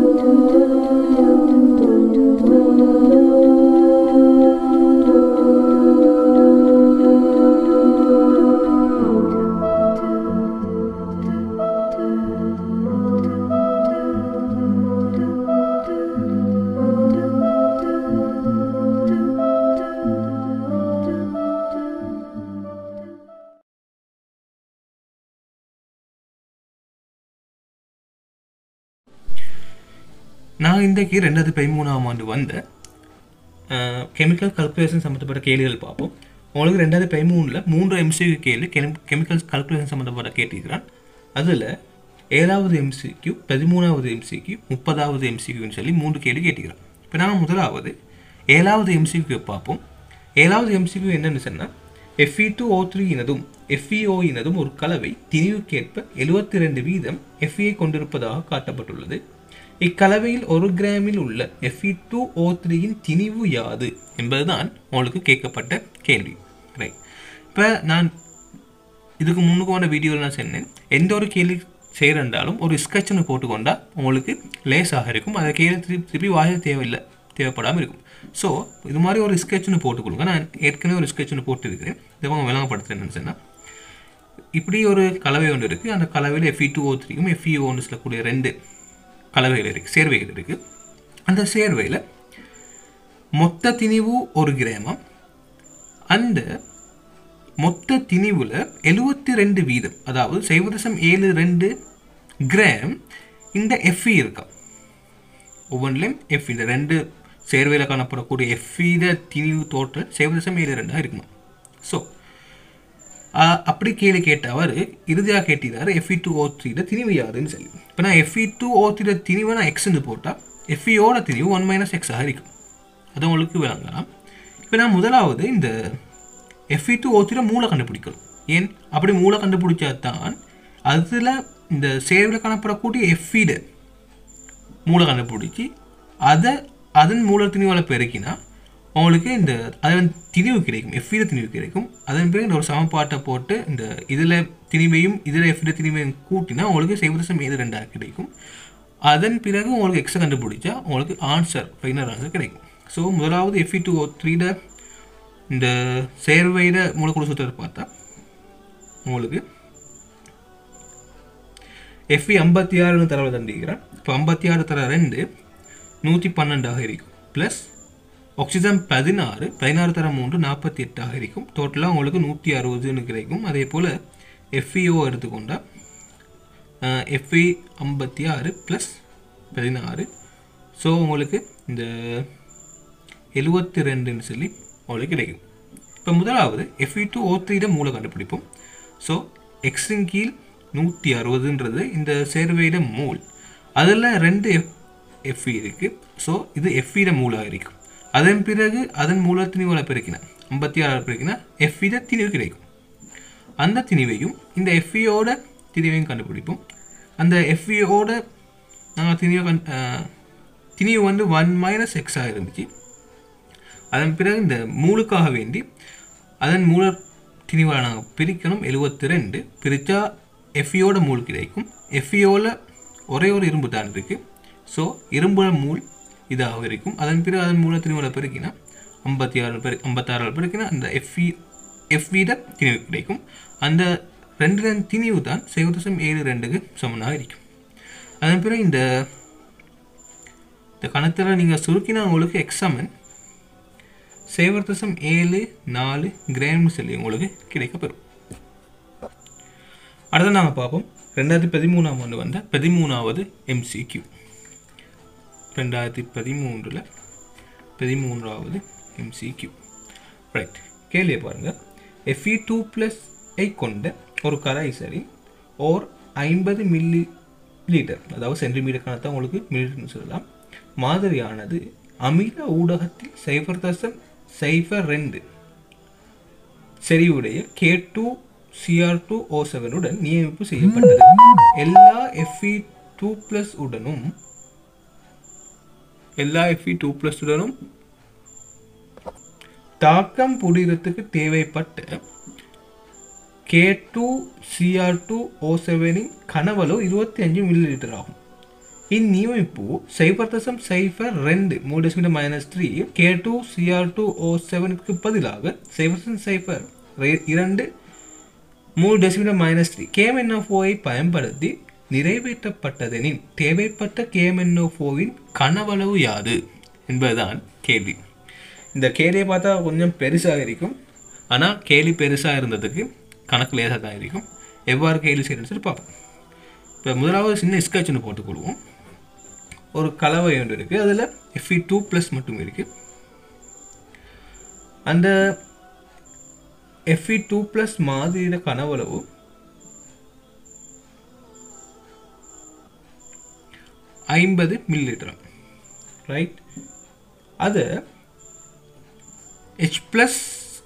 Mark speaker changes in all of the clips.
Speaker 1: நான் இன்றைக்கு ரெண்டாயிரத்தி பதிமூணாம் ஆண்டு வந்த கெமிக்கல் கல்குலேஷன் சம்மந்தப்பட்ட கேள்விகள் பார்ப்போம் உங்களுக்கு ரெண்டாயிரத்தி பதிமூணில் மூன்று எம்சிக்கு கேள்வி கெமிக்கல் கல்குலேஷன் சம்மந்தப்பட்ட கேட்டிருக்கிறான் அதில் ஏழாவது எம்சிக்யூ பதிமூணாவது எம்சிக்யூ முப்பதாவது எம்சிக்யூன்னு சொல்லி மூன்று கேள்வி கேட்டிருக்கிறான் இப்போ நான் முதலாவது ஏழாவது எம்சிக்யூ பார்ப்போம் ஏழாவது எம்சிக்யூ என்னன்னு சொன்னால் எஃப்இ டூ ஓ த்ரீ இனதும் எஃப்இஓ இனதும் ஒரு கலவை திணிவுக்கேற்ப எழுபத்தி ரெண்டு வீதம் எஃப்இயை கொண்டிருப்பதாக காட்டப்பட்டுள்ளது இக்கலவையில் ஒரு கிராமில் உள்ள எஃப்இ டூ ஓ த்ரீயின் திணிவு யாது என்பதுதான் உங்களுக்கு கேட்கப்பட்ட கேள்வி ரைட் இப்போ நான் இதுக்கு முன்னுக்கு போன வீடியோவில் நான் சொன்னேன் எந்த ஒரு கேள்வி செய்கிறண்டாலும் ஒரு ஸ்கெட்ச்னு போட்டுக்கொண்டா உங்களுக்கு லேஸாக இருக்கும் அதை கேள்வி திருப்பி திருப்பி வாய தேவையில்லை தேவைப்படாமல் இருக்கும் ஸோ இது மாதிரி ஒரு ஸ்கெட்ச்னு போட்டுக்கொள்ளுங்க நான் ஏற்கனவே ஒரு ஸ்கெட்ச்னு போட்டுருக்கிறேன் இதை அவங்க விளங்கப்படுத்துறேன்னு சொன்னால் இப்படி ஒரு கலவை ஒன்று இருக்குது அந்த கலவையில் எஃப்இ டூ ஓ த்ரீயும் எஃப்இ ஒன்று சொல்லக்கூடிய ரெண்டு கலவைகள் இருக்குது சேர்வைகள் இருக்குது அந்த சேர்வையில் மொத்த திணிவு ஒரு கிராமம் அந்த மொத்த திணிவில் எழுபத்தி ரெண்டு வீதம் அதாவது சைவதசம் ஏழு ரெண்டு கிராம் இந்த எஃப்இ இருக்கா ஒவ்வொன்றிலையும் எஃப் இந்த ரெண்டு சேர்வையில் காணப்படக்கூடிய எஃப்இத திணிவு டோட்டல் சைவதசம் ஏழு ரெண்டாக இருக்கணும் ஸோ அப்படி கேள்வி கேட்ட அவர் இறுதியாக கேட்டிருந்தார் எஃப்இ டூ ஓ த்ரீல திணிவு யாருன்னு சொல்லி இப்போ நான் எஃப்இ டூ ஓ த்ரீல திணிவை நான் எக்ஸ்ன்னு போட்டால் எஃப்இயோட திணிவு ஒன் மைனஸ் எக்ஸாக இருக்கும் அது உங்களுக்கு விளங்கலாம் இப்போ நான் முதலாவது இந்த எஃப்இ டூ ஓ த்ரீல மூளை கண்டுபிடிக்கணும் ஏன் அப்படி மூளை கண்டுபிடிச்சா தான் அதில் இந்த சேர்வில் காணப்படக்கூடிய எஃப்இட மூளை கண்டுபிடிச்சி அதை அதன் மூல திணிவால் பெருக்கினா உங்களுக்கு இந்த அதன் திணிவு கிடைக்கும் எஃப்இட திணிவு கிடைக்கும் அதன் பிறகு இந்த ஒரு சமன்பாட்டை போட்டு இந்த இதில் திணிவையும் இதில் எஃப்இட திணிவையும் கூட்டினா உங்களுக்கு சைவதசம் ஏழு ரெண்டாக கிடைக்கும் அதன் பிறகு உங்களுக்கு எக்ஸை கண்டுபிடிச்சா உங்களுக்கு ஆன்சர் ஃபைனல் ஆன்சர் கிடைக்கும் ஸோ முதலாவது எஃப்இ டூ த்ரீட இந்த சேர்வையிட மூலக்கூறு சுத்தத்தை பார்த்தா உங்களுக்கு எஃப்இ ஐம்பத்தி ஆறுன்னு தரவை தந்திக்கிறேன் இப்போ ஐம்பத்தி ஆறு தர ரெண்டு நூற்றி பன்னெண்டாக இருக்கும் ப்ளஸ் ஆக்சிஜன் பதினாறு பதினாறு தர மூன்று நாற்பத்தி எட்டாக இருக்கும் டோட்டலாக உங்களுக்கு நூற்றி அறுபதுன்னு கிடைக்கும் அதே போல் எஃப்இஓ எடுத்துக்கொண்டால் எஃப்இ ஐம்பத்தி ஆறு ப்ளஸ் பதினாறு ஸோ உங்களுக்கு இந்த எழுபத்தி ரெண்டுன்னு சொல்லி உங்களுக்கு கிடைக்கும் இப்போ முதலாவது எஃப்இ டூ ஓ த்ரீட மூளை கண்டுபிடிப்போம் ஸோ எக்ஸின் கீழ் நூற்றி அறுபதுன்றது இந்த சேர்வையிட மூல் அதில் ரெண்டு எஃப் எஃப்இ இருக்குது ஸோ இது எஃப்இட மூலாக இருக்கும் அதன் பிறகு அதன் மூல திணிவுகளை பெருக்கினா ஐம்பத்தி ஆறு பெருக்கினா எஃப்இட திணிவு கிடைக்கும் அந்த திணிவையும் இந்த எஃப்இயோட திணிவையும் கண்டுபிடிப்போம் அந்த எஃப்இயோட நாங்கள் திணிவை கண் திணிவு வந்து ஒன் மைனஸ் எக்ஸாக இருந்துச்சு அதன் பிறகு இந்த மூலுக்காக வேண்டி அதன் மூல திணிவாக நாங்கள் பிரிக்கணும் எழுபத்தி ரெண்டு பிரித்தா எஃப்இயோட மூல் கிடைக்கும் எஃப்இயோவில் ஒரே ஒரு இரும்பு தான் இருக்குது ஸோ இரும்புல மூல் இதாக இருக்கும் அதன் பிறகு அதன் மூல திணிவுல பெருக்கினா ஐம்பத்தி ஆறு பெரு ஐம்பத்தாறு பெருக்கினா அந்த எஃப்இ எஃப்இட திணிவு கிடைக்கும் அந்த ரெண்டு ரெண்டு திணிவு தான் சைவதசம் ஏழு ரெண்டுக்கு சமனாக இருக்கும் அதன் பிறகு இந்த இந்த கணத்தில் நீங்கள் சுருக்கினா உங்களுக்கு எக்ஸாமன் சைவதசம் ஏழு நாலு கிராம்னு சொல்லி உங்களுக்கு கிடைக்கப்பெறும் அடுத்து நாங்கள் பார்ப்போம் ரெண்டாயிரத்தி பதிமூணாம் ஆண்டு வந்த பதிமூணாவது எம்சிக்யூ ரெண்டாயிரத்தி பதிமூன்றில் பதிமூன்றாவது எம்சிக்யூ ரைட் கேள்வியை பாருங்கள் எஃப்இ டூ ப்ளஸ் ஐ கொண்ட ஒரு கரைசரி ஓர் ஐம்பது மில்லி லிட்டர் அதாவது சென்டிமீட்டர் கணத்தை உங்களுக்கு மில்லிட்டர்னு சொல்லலாம் மாதிரியானது அமில ஊடகத்தில் சைபர் தசம் சைபர் ரெண்டு செறிவுடைய K two CR two O செவனுடன் நியமிப்பு செய்யப்பட்டது எல்லா எஃப்இ டூ ப்ளஸ் உடனும் எல்லா எஃப்இ டூ ப்ளஸ் உடனும் தாக்கம் புடிரத்துக்கு தேவைப்பட்ட K two CR two O செவனின் கனவளவு இருபத்தி அஞ்சு மில்லி லிட்டர் ஆகும் இந்நியமிப்பு சைபர் தசம் சைபர் ரெண்டு மூணு decimetre minus three K two CR two O செவனுக்கு பதிலாக சைபர் தசம் சைபர் ரெ- இரண்டு மூணு டெசிமீட்டர் மைனஸ் த்ரீ கேஎம்என்ஓஃபோவை பயன்படுத்தி நிறைவேற்றப்பட்டதெனின் தேவைப்பட்ட கேஎம்என்ஓஃபோவின் கனவளவு யாது என்பதுதான் கேள்வி இந்த கேள்வியை பார்த்தா கொஞ்சம் பெருசாக இருக்கும் ஆனால் கேள்வி பெருசாக இருந்ததுக்கு கணக்கு லேசாக தான் இருக்கும் எவ்வாறு கேள்வி செய்யணும்னு சொல்லி பார்ப்போம் இப்போ முதலாவது சின்ன ஸ்கெட்ச் ஒன்று போட்டுக்கொள்வோம் ஒரு கலவை ஒன்று இருக்குது அதில் எஃப்இ டூ ப்ளஸ் மட்டும் இருக்குது அந்த எஃப்இ டூ ப்ளஸ் மாதிரியோட கனவளவு ஐம்பது மில்லி லிட்டர் ரைட் அது H plus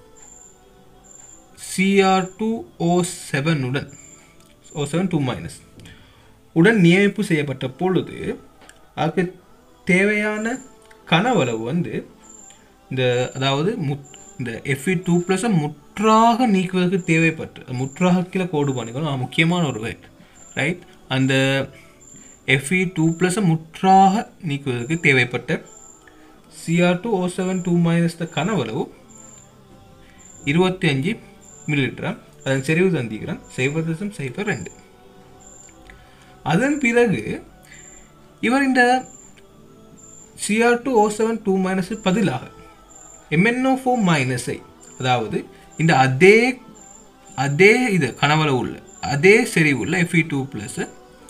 Speaker 1: CR two O செவனுடன் ஓ செவன் டூ மைனஸ் உடன் நியமிப்பு செய்யப்பட்ட பொழுது அதுக்கு தேவையான கனவளவு வந்து இந்த அதாவது முத் இந்த எஃப்இ டூ ப்ளஸை முற்றாக நீக்குவதற்கு தேவைப்பட்டு முற்றாக கீழே கோடு பண்ணிக்கணும் அது முக்கியமான ஒரு வேட் ரைட் அந்த எஃப்இ டூ ப்ளஸை முற்றாக நீக்குவதற்கு தேவைப்பட்ட CR two O seven two minus கனவளவு இருபத்தி அஞ்சு மில்லிலிட்டரா அதன் செறிவு தந்திக்கிறேன் சைபர் தசம் சைபர் ரெண்டு அதன் பிறகு இவர் இந்த CR two O seven two minus பதிலாக எம்என்ஓ ஃபோர் மைனஸை அதாவது இந்த அதே அதே இது கனவளவு உள்ள அதே செறிவு உள்ள எஃப்இ டூ ப்ளஸ்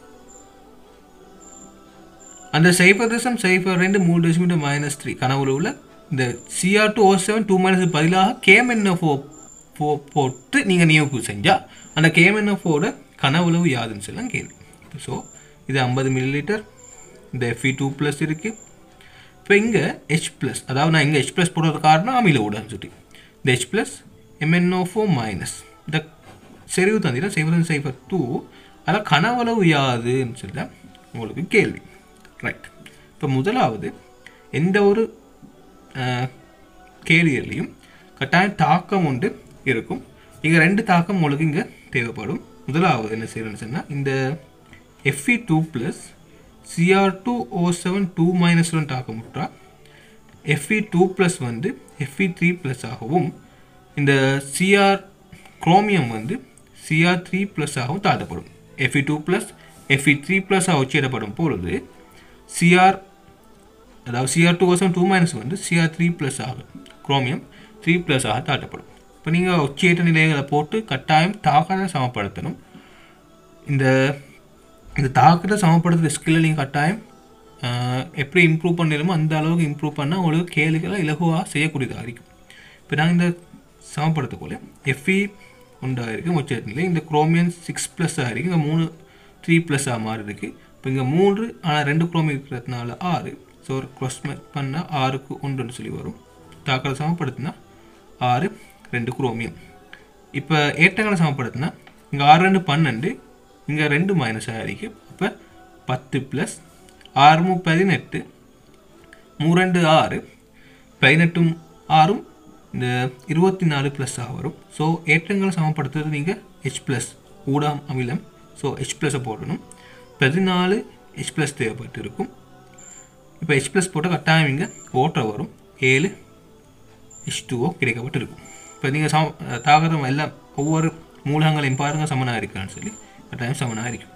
Speaker 1: அந்த சைபர் தசம் சைபர் ரெண்டு மூணு டெசிமீட்டர் மைனஸ் த்ரீ கனவுல உள்ள இந்த CR two O seven two minus பதிலாக கேஎம்என்ஓ ஃபோ போ போட்டு நீங்கள் நியமிப்பு செஞ்சால் அந்த கேஎம்என்ஓஃபோட கனவுளவு யாதுன்னு சொல்லலாம் கேள்வி ஸோ இது ஐம்பது மில்லி லிட்டர் இந்த எஃப்இ டூ ப்ளஸ் இருக்குது இப்போ இங்கே ஹெச் ப்ளஸ் அதாவது நான் இங்கே ஹெச் ப்ளஸ் போடுறது காரணம் அமில ஊடகம் சொல்லி இந்த ஹெச் ப்ளஸ் எம்என்ஓ மைனஸ் இந்த செறிவு தந்திரம் சைபர் சைபர் டூ அதில் கனவளவு யாதுன்னு சொல்லி தான் உங்களுக்கு கேள்வி ரைட் இப்போ முதலாவது எந்த ஒரு அஹ், கேள்வியிலையும் கட்டாயம் தாக்கம் உண்டு இருக்கும் இங்கே ரெண்டு தாக்கம் உங்களுக்கு இங்கே தேவைப்படும் முதலாவது என்ன செய்யணும்னு சொன்னால் இந்த FE two plus CR two O seven two minus ஒன் தாக்கம் விட்டா எஃப்இ டூ ப்ளஸ் வந்து எஃப்இ த்ரீ ப்ளஸ் ஆகவும் இந்த சிஆர் குரோமியம் வந்து சிஆர் த்ரீ ப்ளஸ் ஆகவும் தாழ்த்தப்படும் FE two plus FE three plus ஆக உச்சியிடப்படும் பொழுது சிஆர் அதாவது சிஆர் டூ வருஷம் டூ மைனஸ் வந்து சிஆர் த்ரீ ப்ளஸ் ஆகும் குரோமியம் த்ரீ ப்ளஸ் ஆக தாட்டப்படும் இப்போ நீங்கள் உச்சியேற்ற நிலைகளை போட்டு கட்டாயம் தாக்கத்தை சமப்படுத்தணும் இந்த இந்த தாக்கத்தை சமப்படுத்துகிற ஸ்கில்லை நீங்கள் கட்டாயம் ஆஹ், எப்படி இம்ப்ரூவ் பண்ணிடுமோ அந்த அளவுக்கு இம்ப்ரூவ் பண்ணால் உங்களுக்கு கேள்விகளை இலகுவாக செய்யக்கூடியதாக இருக்கும் இப்போ நாங்கள் இந்த சமப்படுத்தக்குள்ள எஃப்இ உண்டாக இருக்குது உச்ச நிலை இந்த குரோமியன் சிக்ஸ் ப்ளஸ்ஸாக இருக்குது இங்கே மூணு த்ரீ ப்ளஸ்ஸாக மாறி இருக்குது இப்போ இங்கே மூன்று ஆனால் ரெண்டு குரோமியம் இருக்கிறதுனால ஆறு ஸோ ஒரு க்ராஸ் பண்ணால் ஆறுக்கு ஒன்றுன்னு சொல்லி வரும் தாக்கலை சமப்படுத்தினா ஆறு ரெண்டு குரோமியம் இப்போ ஏற்றங்களை சமப்படுத்தினா இங்கே ஆறு ரெண்டு பன்னெண்டு இங்கே ரெண்டு மைனஸ் ஆகிருக்கு அப்போ பத்து ப்ளஸ் ஆறு மூ பதினெட்டு மூரெண்டு ஆறு பதினெட்டும் ஆறும் இந்த இருபத்தி நாலு ப்ளஸ்ஸாக வரும் ஸோ ஏற்றங்களை சமப்படுத்துறது நீங்கள் ஹெச் ப்ளஸ் ஊடாம் அமிலம் ஸோ ஹெச் ப்ளஸை போடணும் பதினாலு ஹெச் ப்ளஸ் தேவைப்பட்டு இருக்கும் இப்போ ஹெச் ப்ளஸ் போட்டால் கட்டாயம் இங்கே ஓட்டை வரும் ஏழு ஹெச் டூஓ கிடைக்கப்பட்டு இருக்கும் இப்போ நீங்கள் சம தாகதம் எல்லாம் ஒவ்வொரு மூலகங்களையும் பாருங்க சமனாக இருக்கான்னு சொல்லி கட்டாயம் சமனாக இருக்கும்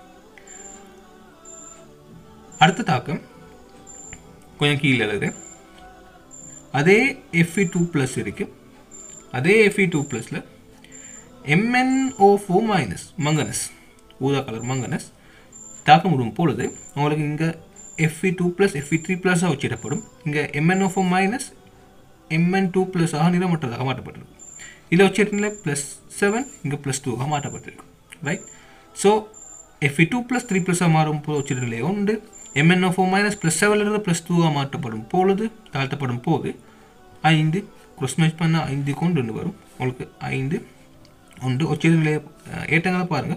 Speaker 1: அடுத்த தாக்கம் கொஞ்சம் கீழே எழுதுறேன் அதே எஃப்இ டூ ப்ளஸ் இருக்கு அதே எஃப்இ டூ ப்ளஸில் எம்என்ஓ ஃபோ மைனஸ் மங்கனஸ் ஊதா கலர் மங்கனஸ் தாக்கம் விடும் பொழுது உங்களுக்கு இங்கே FE two plus FE three ப்ளஸ்ஸாக வச்சிடப்படும் இங்கே MNO four minus MN two plus ஆக நிறமற்றதாக மாற்றப்பட்டிருக்கும் இதில் வச்சிருக்கீங்களே ப்ளஸ் செவன் இங்கே ப்ளஸ் டூவாக மாற்றப்பட்டிருக்கும் right so FE two plus three ப்ளஸ்ஸாக மாறும் போது வச்சிருக்கலே உண்டு எம்என்ஓ ஃபோர் மைனஸ் ப்ளஸ் செவனிலிருந்து ப்ளஸ் டூவாக மாற்றப்படும் பொழுது தாழ்த்தப்படும் போது ஐந்து க்ரோஸ் மேட்ச் பண்ண ஐந்து கொண்டு ஒன்று வரும் உங்களுக்கு ஐந்து ஒன்று வச்சிருக்கலே ஏற்றங்களை பாருங்கள்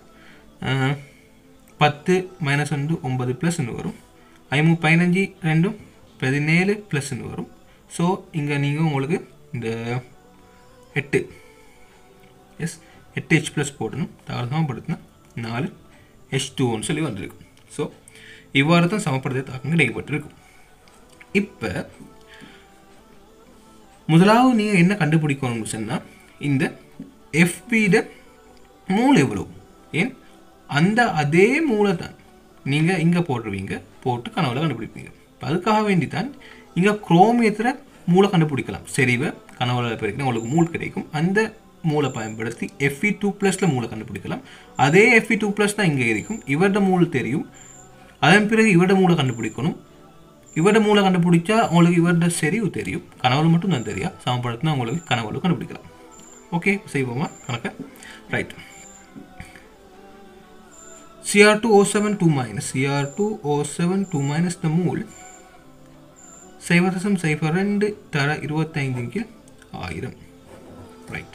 Speaker 1: பத்து மைனஸ் ஒன்று ஒன்பது ப்ளஸ்ன்னு வரும் ஐமூ பதினஞ்சு ரெண்டும் பதினேழு ப்ளஸ்ன்னு வரும் ஸோ இங்கே நீங்கள் உங்களுக்கு இந்த எட்டு எஸ் எட்டு ஹெச் ப்ளஸ் போடணும் தாராளமாக படுத்தினா நாலு ஹெச் டூன்னு சொல்லி வந்திருக்கு ஸோ இவ்வாறு தான் சமப்படுத்த தாக்கம் கிடைக்கப்பட்டிருக்கும் இப்போ முதலாவது நீங்கள் என்ன கண்டுபிடிக்கணும்னு சொன்னால் இந்த எஃபிட மூளை எவ்வளவு ஏன் அந்த அதே மூளை தான் நீங்கள் இங்கே போட்டுருவீங்க போட்டு கனவுல கண்டுபிடிப்பீங்க இப்ப அதுக்காக வேண்டி தான் இங்கே குரோமியத்தில் மூளை கண்டுபிடிக்கலாம் செறிவை கனவுல பிறகு உங்களுக்கு மூள் கிடைக்கும் அந்த மூளை பயன்படுத்தி எஃப்இ டூ ப்ளஸில் மூளை கண்டுபிடிக்கலாம் அதே எஃப்இ டூ ப்ளஸ் தான் இங்கே இருக்கும் இவரோட மூள் தெரியும் அதன் பிறகு இவரோட மூளை கண்டுபிடிக்கணும் இவரோட மூளை கண்டுபிடிச்சா உங்களுக்கு இவரோட செறிவு தெரியும் கனவுல மட்டும் தான் தெரியும் சமப்படுத்தினா உங்களுக்கு கனவுல கண்டுபிடிக்கலாம் ஓகே செய்வோமா கணக்க right Cr2O7 2 minus Cr2O7 2 minus the mole சைவதசம் சைஃபர் ரெண்டு தர இருபத்தைந்தின் கீழ் ஆயிரம் ரைட்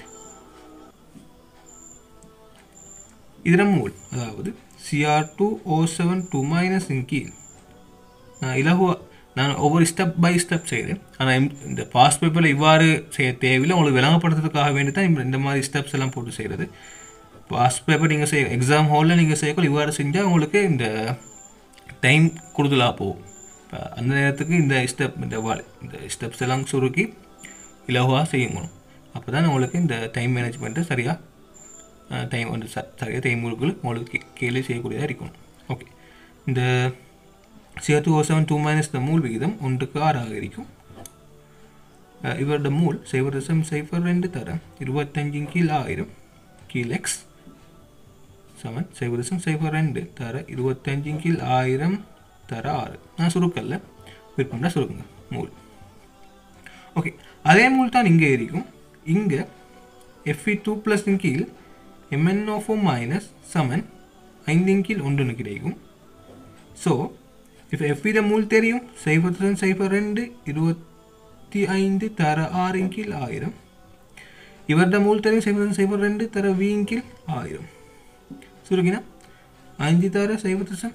Speaker 1: இதன் மூல் அதாவது CR two O seven two மைனஸின் கீழ் நான் இலகுவா நான் ஒவ்வொரு ஸ்டெப் பை ஸ்டெப் செய்கிறேன் ஆனால் இந்த பாஸ்ட் பேப்பரில் இவ்வாறு செய்ய தேவையில்லை உங்களுக்கு விளங்கப்படுத்துறதுக்காக வேண்டி தான் இந்த- இந்த மாதிரி ஸ்டெப்ஸ் எல்லாம் போட்டு செய்கிறது பாஸ்ட் பேப்பர் நீங்கள் செய்ய எக்ஸாம் ஹாலில் நீங்கள் செய்யக்குள்ள இவ்வாறு செஞ்சால் உங்களுக்கு இந்த டைம் கூடுதலாக போகும் இப்போ அந்த நேரத்துக்கு இந்த ஸ்டெப் இந்த வால் இந்த ஸ்டெப்ஸ் எல்லாம் சுருக்கி இலகுவாக செய்யணும் அப்போ தான் உங்களுக்கு இந்த டைம் மேனேஜ்மெண்ட்டு சரியாக டைம் வந்து ச சரியாக டைம் முழுக்கள் உங்களுக்கு கே- கேள்வி செய்யக்கூடியதாக இருக்கணும் ஓகே இந்த CR two O seven two minus the mole விகிதம் ஒன்றுக்கு ஆறாக இருக்கும் அஹ் இவரோட மூல் சைபர் தசம் சைபர் ரெண்டு தர இருபத்தஞ்சின் கீழ் ஆயிரம் கீழ் எக்ஸ் சமன் சைபர் தசம் சைபர் ரெண்டு தர இருபத்தஞ்சின் கீழ் ஆயிரம் தர ஆறு நான் சுருக்கல்ல விருப்பம்னா சுருக்குங்க மூல் ஓகே அதே மூல் தான் இங்கே இருக்கும் இங்கே எஃப்இ டூ ப்ளஸின் கீழ் எம்என்ஓஃபோ மைனஸ் சமன் ஐந்தின் கீழ் ஒன்றுன்னு கிடைக்கும் ஸோ இப்போ எஃப்இட மூல் தெரியும் சைபர் தசம் சைபர் ரெண்டு இருபத்தி ஐந்து தர ஆறின் கீழ் ஆயிரம் இவரது மூல் தெரியும் சைபர் தசம் சைபர் ரெண்டு தர வியின் கீழ் ஆயிரம் சுருக்கினா அஞ்சு தர சைபர் தசம்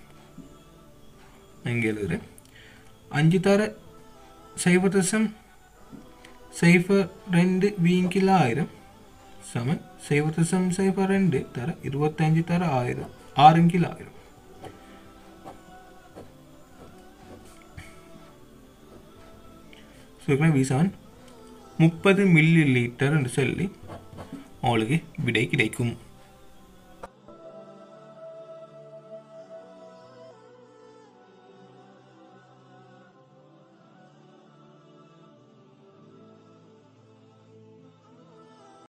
Speaker 1: நான் இங்கே எழுதுகிறேன் அஞ்சு தர சைபர் தசம் சைபர் ரெண்டு வியின் கீழ் ஆயிரம் சமன் சைபர் தசம் சைபர் ரெண்டு தர இருபத்தஞ்சு தர ஆயிரம் ஆறின் கீழ் ஆயிரம் சுருக்கினா வி செவன் முப்பது மில்லி லிட்டர் என்று சொல்லி அவளுக்கு விடை கிடைக்கும்